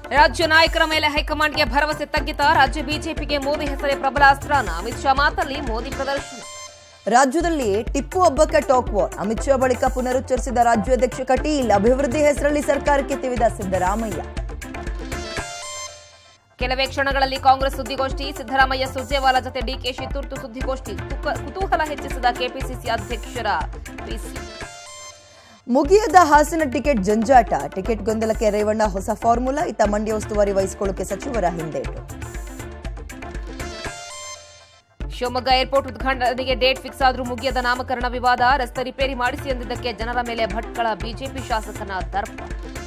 ರಾಜ್ಯ ನಾಯಕರ ಮೇಲೆ ಹೈಕಮಾಂಡ್ಗೆ ಭರವಸೆ ತಗ್ಗಿತ ರಾಜ್ಯ ಬಿಜೆಪಿಗೆ ಮೋದಿ ಹೆಸರೇ ಪ್ರಬಲ ಅಸ್ತ್ರನ ಅಮಿತ್ ಶಾ ಮಾತಲ್ಲಿ ಮೋದಿ ಪ್ರದರ್ಶನ ರಾಜ್ಯದಲ್ಲಿ ಟಿಪ್ಪು ಹಬ್ಬಕ್ಕೆ ಟಾಕ್ ವಾರ್ ಅಮಿತ್ ಶಾ ಬಳಿಕ ಪುನರುಚ್ಚರಿಸಿದ ರಾಜ್ಯಾಧ್ಯಕ್ಷ ಕಟೀಲ್ ಅಭಿವೃದ್ಧಿ ಹೆಸರಲ್ಲಿ ಸರ್ಕಾರಕ್ಕೆ ತಿವಿದ ಸಿದ್ದರಾಮಯ್ಯ ಕೆಲವೇ ಕ್ಷಣಗಳಲ್ಲಿ ಕಾಂಗ್ರೆಸ್ ಸುದ್ದಿಗೋಷ್ಠಿ ಸಿದ್ದರಾಮಯ್ಯ ಸುರ್ಜೇವಾಲಾ ಜತೆ ಡಿಕೆಶಿ ತುರ್ತು ಸುದ್ದಿಗೋಷ್ಠಿ ತುಕ- ಕುತೂಹಲ ಹೆಚ್ಚಿಸಿದ ಕೆಪಿಸಿಸಿ ಅಧ್ಯಕ್ಷರ ಪಿಸಿ ಮುಗಿಯದ ಹಾಸನ ಟಿಕೆಟ್ ಜಂಜಾಟ ಟಿಕೆಟ್ ಗೊಂದಲಕ್ಕೆ ರೇವಣ್ಣ ಹೊಸ ಫಾರ್ಮುಲಾ ಇತ್ತ ಮಂಡ್ಯ ಉಸ್ತುವಾರಿ ವಹಿಸಿಕೊಳ್ಳಕ್ಕೆ ಸಚಿವರ ಹಿಂದೇಟು ಶಿವಮೊಗ್ಗ ಏರ್ಪೋರ್ಟ್ ಉದ್ಘಾಟನೆಗೆ ಡೇಟ್ ಫಿಕ್ಸ್ ಆದರೂ ಮುಗಿಯದ ನಾಮಕರಣ ವಿವಾದ ರಸ್ತೆ ರಿಪೇರಿ ಮಾಡಿಸಿ ಎಂದಿದ್ದಕ್ಕೆ ಜನರ ಮೇಲೆ ಭಟ್ಕಳ ಬಿಜೆಪಿ ಶಾಸಕನ ದರ್ಪ